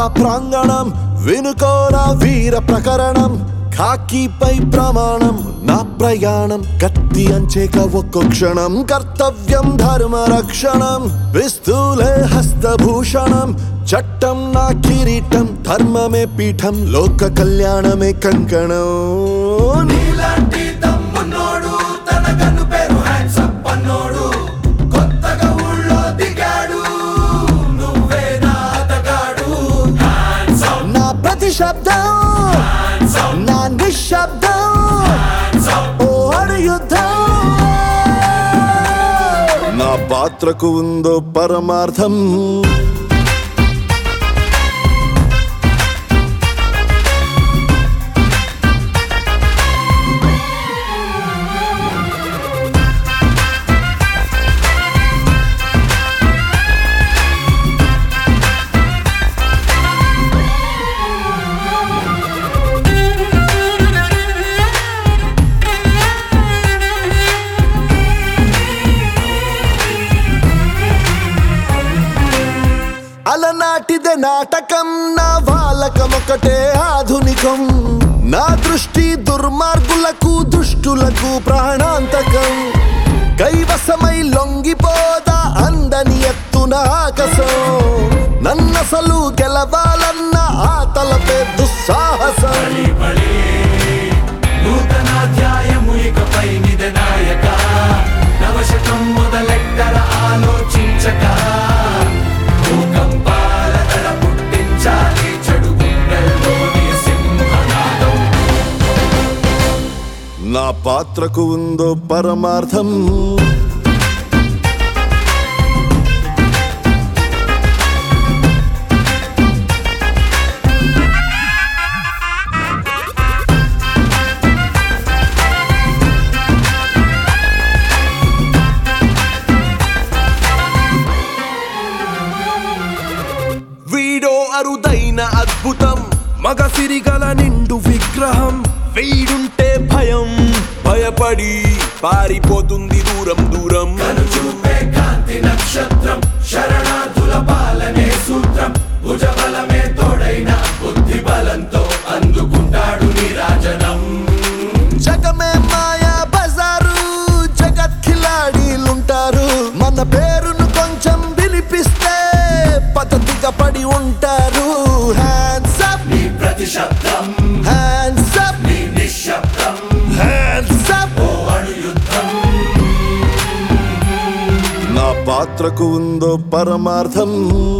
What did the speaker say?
ప్రాంగణం వినుకోరా వీర ప్రకరణం ఖాకీపై ప్రమాణం నా ప్రయాణం కత్తి అంచేక ఒక్కో క్షణం కర్తవ్యం ధర్మ రక్షణం పిస్తూలే హస్తభూషణం చట్టం నా కిరీటం ధర్మమే పీఠం లోక కళ్యాణమే కంకణం నీలాంటి తమ్మున్నోడు తన కన్ను పేరు హ్యాండ్సప్ అన్నోడు కొత్తగా ఊళ్ళో దిగాడు నువ్వే నా అతగాడు హ్యాండ్సప్ నా ప్రతి శబ్దం హ్యాండ్సప్ నా నిశ్శబ్దం హ్యాండ్సప్ ఓ అడు యుద్ధం నా పాత్రకు ఉందో పరమార్థం అలనాటిదే నాటకం నా వాలకం ఒకటే ఆధునికం నా దృష్టి దుర్మార్గులకు దుష్టులకు ప్రాణాంతకం కైవసమై లొంగిపోదా అందని ఎత్తున ఆకసం నన్నసలు గెలవాలన్న ఆ తలపే దుస్సాహసం బలి బలి నూతనాధ్యాయము ఇకపై నిద నాయక నవశకం మొదలెట్టర ఆలోచించక భూకంపాల దడ పుట్టించాలి చెడు గుండెల్లోని సింహనాదం నా పాత్రకు ఉందో పరమార్థం వీడో అరుదైన అద్భుతం మగ సిరిగల నిండు విగ్రహం వీడుంటే భయం భయపడి పారిపోతుంది దూరం దూరం చూపే కాంతి నక్షత్రం శరణార్థుల పాలనే సూత్రం భుజబలమే తోడైన బుద్ధి బలంతో అందుకుంటాడు నీరాజనం జగమే మాయా బజారు జగత్ ఖిలాడీలుంటారు మన పేరును కొంచెం వినిపిస్తే పద్ధతిగా పడి ఉంటారు హ్యాండ్స్ అప్ నీ ప్రతి శబ్దం హ్యాండ్స్ అప్ నీ నిశ్శబ్దం హ్యాండ్స్ అప్ ఓ అణు యుద్ధం నా పాత్రకు ఉందో పరమార్థం